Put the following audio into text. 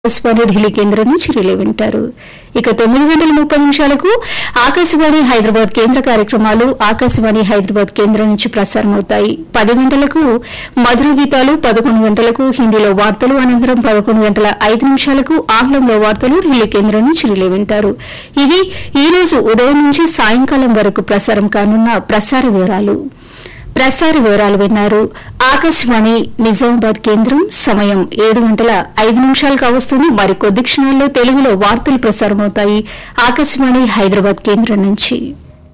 ఆకాశవాణి ఢిల్లీ కేంద్రం నుంచి రిలే వింటారు ఇక తొమ్మిది గంటల ముప్పై నిమిషాలకు ఆకాశవాణి హైదరాబాద్ కేంద్ర కార్యక్రమాలు ఆకాశవాణి హైదరాబాద్ కేంద్రం నుంచి ప్రసారమవుతాయి పది గంటలకు మధుర గీతాలు పదకొండు గంటలకు హిందీలో వార్తలు అనంతరం పదకొండు గంటల ఐదు నిమిషాలకు ఆంగ్లంలో వార్తలు ఢిల్లీ కేంద్రం నుంచి రిలే వింటారు ఇవి ఈ రోజు ఉదయం నుంచి సాయంకాలం వరకు ప్రసారం కానున్న ప్రసార వివరాలు ప్రసార వివరాలు విన్నారు ఆకాశవాణి నిజామాబాద్ కేంద్రం సమయం ఏడు గంటల ఐదు నిమిషాలు కావస్తుంది మరికొద్ది క్షణాల్లో తెలుగులో వార్తలు ప్రసారమవుతాయి ఆకాశవాణి హైదరాబాద్ కేంద్రం నుంచి